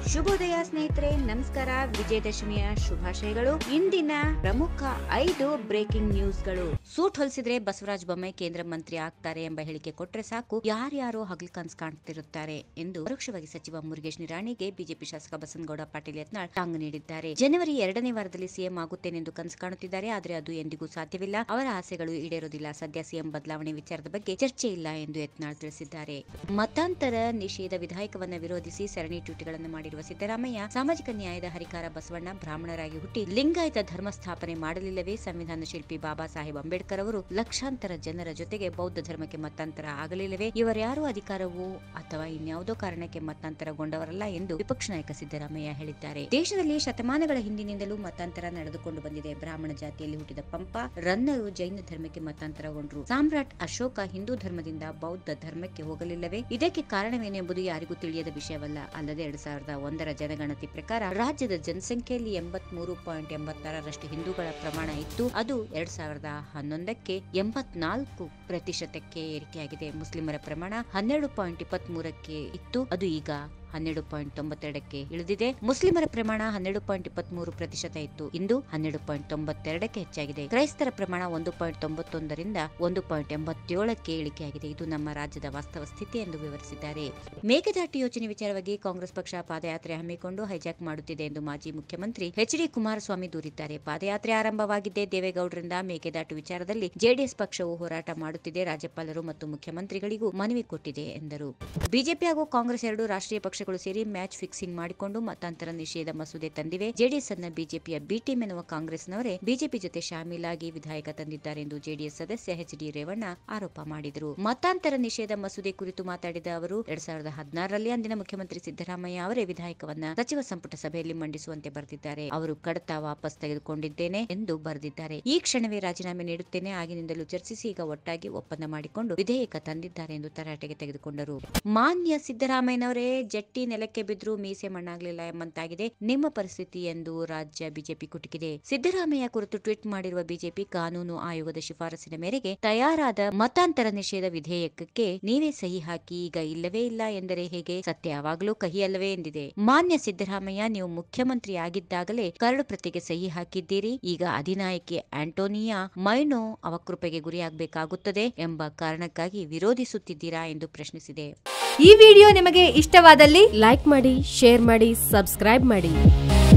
ಶುಭೋದಯ ಸ್ನೇಹಿತರೆ ನಮಸ್ಕಾರ ವಿಜಯದಶಮಿಯ ಶುಭಾಶಯಗಳು ಇಂದಿನ ಪ್ರಮುಖ ಐದು ಬ್ರೇಕಿಂಗ್ ನ್ಯೂಸ್ಗಳು ಸೂಟ್ ಹೊಲಿಸಿದ್ರೆ ಬಸವರಾಜ ಬೊಮ್ಮಾಯಿ ಕೇಂದ್ರ ಮಂತ್ರಿ ಆಗ್ತಾರೆ ಎಂಬ ಹೇಳಿಕೆ ಕೊಟ್ರೆ ಸಾಕು ಯಾರ್ಯಾರೋ ಹಗಲು ಕನಸು ಕಾಣ್ತಿರುತ್ತಾರೆ ಎಂದು ಪರೋಕ್ಷವಾಗಿ ಸಚಿವ ಮುರುಗೇಶ್ ನಿರಾಣಿಗೆ ಬಿಜೆಪಿ ಶಾಸಕ ಬಸನಗೌಡ ಪಾಟೀಲ್ ಯತ್ನಾಳ್ ಟಾಂಗ್ ನೀಡಿದ್ದಾರೆ ಜನವರಿ ಎರಡನೇ ವಾರದಲ್ಲಿ ಸಿಎಂ ಆಗುತ್ತೇನೆಂದು ಕನಸು ಕಾಣುತ್ತಿದ್ದಾರೆ ಆದರೆ ಅದು ಎಂದಿಗೂ ಸಾಧ್ಯವಿಲ್ಲ ಅವರ ಆಸೆಗಳು ಈಡೇರೋದಿಲ್ಲ ಸದ್ಯ ಸಿಎಂ ಬದಲಾವಣೆ ವಿಚಾರದ ಬಗ್ಗೆ ಚರ್ಚೆ ಇಲ್ಲ ಎಂದು ಯತ್ನಾಳ್ ತಿಳಿಸಿದ್ದಾರೆ ಮತಾಂತರ ನಿಷೇಧ ವಿಧಾಯಕವನ್ನ ವಿರೋಧಿಸಿ ಸರಣಿ ಟ್ವೀಟ್ಗಳನ್ನು ಮಾಡಿರುವ ಸಿದ್ದರಾಮಯ್ಯ ಸಾಮಾಜಿಕ ನ್ಯಾಯದ ಹರಿಕಾರ ಬಸವಣ್ಣ ಬ್ರಾಹ್ಮಣರಾಗಿ ಹುಟ್ಟಿ ಲಿಂಗಾಯತ ಧರ್ಮ ಸ್ಥಾಪನೆ ಮಾಡಲಿಲ್ಲವೇ ಸಂವಿಧಾನ ಶಿಲ್ಪಿ ಬಾಬಾ ಸಾಹೇಬ್ ಅಂಬೇಡ್ಕರ್ ಅವರು ಲಕ್ಷಾಂತರ ಜನರ ಜೊತೆಗೆ ಬೌದ್ಧ ಧರ್ಮಕ್ಕೆ ಮತಾಂತರ ಆಗಲಿಲ್ಲವೇ ಇವರ್ಯಾರೂ ಅಧಿಕಾರವೋ ಅಥವಾ ಇನ್ಯಾವುದೋ ಕಾರಣಕ್ಕೆ ಮತಾಂತರಗೊಂಡವರಲ್ಲ ಎಂದು ವಿಪಕ್ಷ ನಾಯಕ ಸಿದ್ದರಾಮಯ್ಯ ಹೇಳಿದ್ದಾರೆ ದೇಶದಲ್ಲಿ ಶತಮಾನಗಳ ಹಿಂದಿನಿಂದಲೂ ಮತಾಂತರ ನಡೆದುಕೊಂಡು ಬಂದಿದೆ ಬ್ರಾಹ್ಮಣ ಜಾತಿಯಲ್ಲಿ ಹುಟ್ಟಿದ ಪಂಪ ರನ್ನರು ಜೈನ ಧರ್ಮಕ್ಕೆ ಮತಾಂತರಗೊಂಡ್ರು ಸಾಮ್ರಾಟ್ ಅಶೋಕ ಹಿಂದೂ ಧರ್ಮದಿಂದ ಬೌದ್ಧ ಧರ್ಮಕ್ಕೆ ಹೋಗಲಿಲ್ಲವೇ ಇದಕ್ಕೆ ಕಾರಣವೇನೆಂಬುದು ಯಾರಿಗೂ ತಿಳಿಯದ ವಿಷಯವಲ್ಲ ಅಲ್ಲದೆ ಎರಡ್ ಸಾವಿರದ ಒಂದರ ಜನಗಣತಿ ಪ್ರಕಾರ ರಾಜ್ಯದ ಜನಸಂಖ್ಯೆಯಲ್ಲಿ ಎಂಬತ್ ಮೂರು ಪಾಯಿಂಟ್ ಎಂಬತ್ತಾರರಷ್ಟು ಹಿಂದೂಗಳ ಪ್ರಮಾಣ ಇತ್ತು ಅದು ಎರಡ್ ಸಾವಿರದ ಹನ್ನೊಂದಕ್ಕೆ ಎಂಬತ್ನಾಲ್ಕು ಪ್ರತಿಶತಕ್ಕೆ ಏರಿಕೆಯಾಗಿದೆ ಮುಸ್ಲಿಮರ ಪ್ರಮಾಣ ಹನ್ನೆರಡು ಪಾಯಿಂಟ್ ಇಪ್ಪತ್ತ್ ಮೂರಕ್ಕೆ ಇತ್ತು ಅದು ಈಗ ಹನ್ನೆರಡು ಪಾಯಿಂಟ್ ತೊಂಬತ್ತೆರಡಕ್ಕೆ ಇಳಿದಿದೆ ಮುಸ್ಲಿಮರ ಪ್ರಮಾಣ ಹನ್ನೆರಡು ಪಾಯಿಂಟ್ ಇಪ್ಪತ್ತ್ ಮೂರು ಪ್ರತಿಶತ ಇತ್ತು ಇಂದು ಹನ್ನೆರಡು ಪಾಯಿಂಟ್ ತೊಂಬತ್ತೆರಡಕ್ಕೆ ಹೆಚ್ಚಾಗಿದೆ ಕ್ರೈಸ್ತರ ಪ್ರಮಾಣ ಒಂದು ಪಾಯಿಂಟ್ ತೊಂಬತ್ತೊಂದರಿಂದ ಒಂದು ಪಾಯಿಂಟ್ ಎಂಬತ್ತೇಳಕ್ಕೆ ಇಳಿಕೆಯಾಗಿದೆ ಇದು ನಮ್ಮ ರಾಜ್ಯದ ವಾಸ್ತವ ಸ್ಥಿತಿ ಎಂದು ವಿವರಿಸಿದ್ದಾರೆ ಮೇಕೆದಾಟು ಯೋಜನೆ ವಿಚಾರವಾಗಿ ಕಾಂಗ್ರೆಸ್ ಪಕ್ಷ ಪಾದಯಾತ್ರೆ ಹಮ್ಮಿಕೊಂಡು ಹೈಜಾಕ್ ಮಾಡುತ್ತಿದೆ ಎಂದು ಮಾಜಿ ಮುಖ್ಯಮಂತ್ರಿ ಎಚ್ ಡಿ ಕುಮಾರಸ್ವಾಮಿ ದೂರಿದ್ದಾರೆ ಪಾದಯಾತ್ರೆ ಆರಂಭವಾಗಿದ್ದೇ ದೇವೇಗೌಡರಿಂದ ಮೇಕೆದಾಟು ವಿಚಾರದಲ್ಲಿ ಜೆಡಿಎಸ್ ಪಕ್ಷವು ಹೋರಾಟ ಮಾಡುತ್ತಿದೆ ರಾಜ್ಯಪಾಲರು ಮತ್ತು ಮುಖ್ಯಮಂತ್ರಿಗಳಿಗೂ ಮನವಿ ಕೊಟ್ಟಿದೆ ಎಂದರು ಬಿಜೆಪಿ ಹಾಗೂ ಕಾಂಗ್ರೆಸ್ ಎರಡು ರಾಷ್ಟ್ರೀಯ ಪಕ್ಷಗಳು ಸೇರಿ ಮ್ಯಾಚ್ ಫಿಕ್ಸಿಂಗ್ ಮಾಡಿಕೊಂಡು ಮತಾಂತರ ನಿಷೇಧ ಮಸೂದೆ ತಂದಿವೆ ಜೆಡಿಎಸ್ ಅನ್ನ ಬಿಜೆಪಿಯ ಬಿ ಟೀಮ್ ಎನ್ನುವ ಕಾಂಗ್ರೆಸ್ನವರೇ ಬಿಜೆಪಿ ಜೊತೆ ಶಾಮೀಲಾಗಿ ವಿಧಾಯಕ ತಂದಿದ್ದಾರೆ ಎಂದು ಜೆಡಿಎಸ್ ಸದಸ್ಯ ಎಚ್ ಡಿ ರೇವಣ್ಣ ಆರೋಪ ಮಾಡಿದರು ಮತಾಂತರ ನಿಷೇಧ ಮಸೂದೆ ಕುರಿತು ಮಾತಾಡಿದ ಅವರು ಎರಡ್ ಸಾವಿರದ ಹದಿನಾರರಲ್ಲಿ ಅಂದಿನ ಮುಖ್ಯಮಂತ್ರಿ ಸಿದ್ದರಾಮಯ್ಯ ಅವರೇ ವಿಧಾಯಕವನ್ನ ಸಚಿವ ಸಂಪುಟ ಸಭೆಯಲ್ಲಿ ಮಂಡಿಸುವಂತೆ ಬರೆದಿದ್ದಾರೆ ಅವರು ಕಡತ ವಾಪಸ್ ತೆಗೆದುಕೊಂಡಿದ್ದೇನೆ ಎಂದು ಬರೆದಿದ್ದಾರೆ ಈ ಕ್ಷಣವೇ ರಾಜೀನಾಮೆ ನೀಡುತ್ತೇನೆ ಆಗಿನಿಂದಲೂ ಚರ್ಚಿಸಿ ಈಗ ಒಟ್ಟಾಗಿ ಒಪ್ಪಂದ ಮಾಡಿಕೊಂಡು ವಿಧೇಯಕ ತಂದಿದ್ದಾರೆ ಎಂದು ತರಾಟೆಗೆ ತೆಗೆದುಕೊಂಡರು ಮಾನ್ಯ ಸಿದ್ದರಾಮಯ್ಯನವರೇ ಜಟ್ಟಿ ನೆಲಕ್ಕೆ ಬಿದ್ದರೂ ಮೀಸೆ ಮಣ್ಣಾಗಲಿಲ್ಲ ಎಂಬಂತಾಗಿದೆ ನಿಮ್ಮ ಪರಿಸ್ಥಿತಿ ಎಂದು ರಾಜ್ಯ ಬಿಜೆಪಿ ಕುಟುಕಿದೆ ಸಿದ್ದರಾಮಯ್ಯ ಕುರಿತು ಟ್ವೀಟ್ ಮಾಡಿರುವ ಬಿಜೆಪಿ ಕಾನೂನು ಆಯೋಗದ ಶಿಫಾರಸಿನ ಮೇರೆಗೆ ತಯಾರಾದ ಮತಾಂತರ ನಿಷೇಧ ವಿಧೇಯಕಕ್ಕೆ ನೀವೇ ಸಹಿ ಹಾಕಿ ಈಗ ಇಲ್ಲವೇ ಇಲ್ಲ ಎಂದರೆ ಹೇಗೆ ಸತ್ಯ ಯಾವಾಗಲೂ ಕಹಿ ಅಲ್ಲವೇ ಎಂದಿದೆ ಮಾನ್ಯ ಸಿದ್ದರಾಮಯ್ಯ ನೀವು ಮುಖ್ಯಮಂತ್ರಿ ಆಗಿದ್ದಾಗಲೇ ಕರಡು ಪ್ರತಿಗೆ ಸಹಿ ಹಾಕಿದ್ದೀರಿ ಈಗ ಅಧಿನಾಯಕಿ ಆಂಟೋನಿಯಾ ಮೈನೋ ಅವಕೃಪೆಗೆ ಗುರಿಯಾಗಬೇಕಾಗುತ್ತದೆ ಎಂಬ ಕಾರಣಕ್ಕಾಗಿ ವಿರೋಧಿಸುತ್ತಿದ್ದೀರಾ ಎಂದು ಪ್ರಶ್ನಿಸಿದೆ ಈ ವಿಡಿಯೋ ನಿಮಗೆ ಇಷ್ಟವಾದಲ್ಲಿ ಲೈಕ್ ಮಾಡಿ ಶೇರ್ ಮಾಡಿ ಸಬ್ಸ್ಕ್ರೈಬ್ ಮಾಡಿ